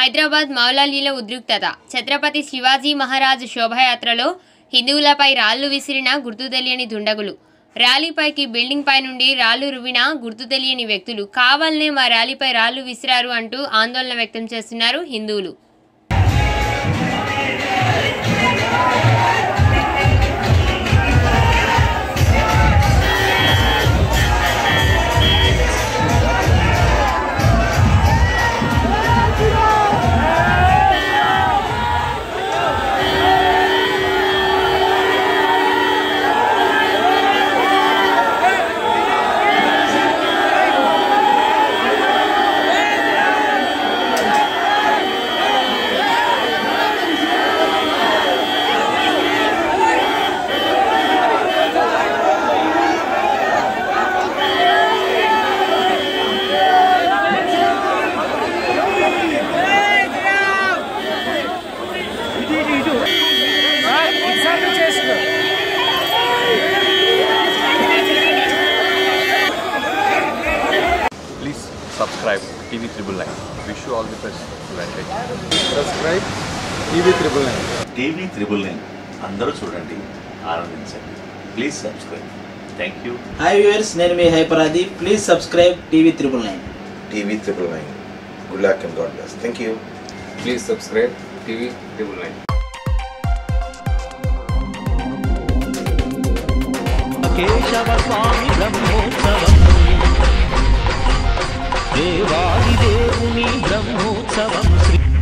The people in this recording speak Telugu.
హైదరాబాద్ మౌలాలీలో ఉద్రిక్తత ఛత్రపతి శివాజీ మహారాజ్ శోభాయాత్రలో హిందువులపై రాళ్లు విసిరిన గుర్తు తెలియని దుండగులు ర్యాలీపైకి బిల్డింగ్ పై నుండి రాళ్లు రువిన గుర్తు తెలియని వ్యక్తులు కావాలనే మా ర్యాలీపై రాళ్లు విసిరారు అంటూ ఆందోళన వ్యక్తం చేస్తున్నారు హిందువులు Please subscribe TV Triple Nine. Wish you all the best. Advantage. Subscribe TV triple nine TV triple nine అందరూ చూడండి ఆనందించండి please subscribe thank you hi viewers నేను మీ హైపరాది please subscribe TV triple nine TV triple nine. Good luck and God bless. Thank you. Please subscribe TV triple nine Keshava Swami Brahmotsavam దేవాది దేవుని బ్రహ్మోత్సవం శ్రీ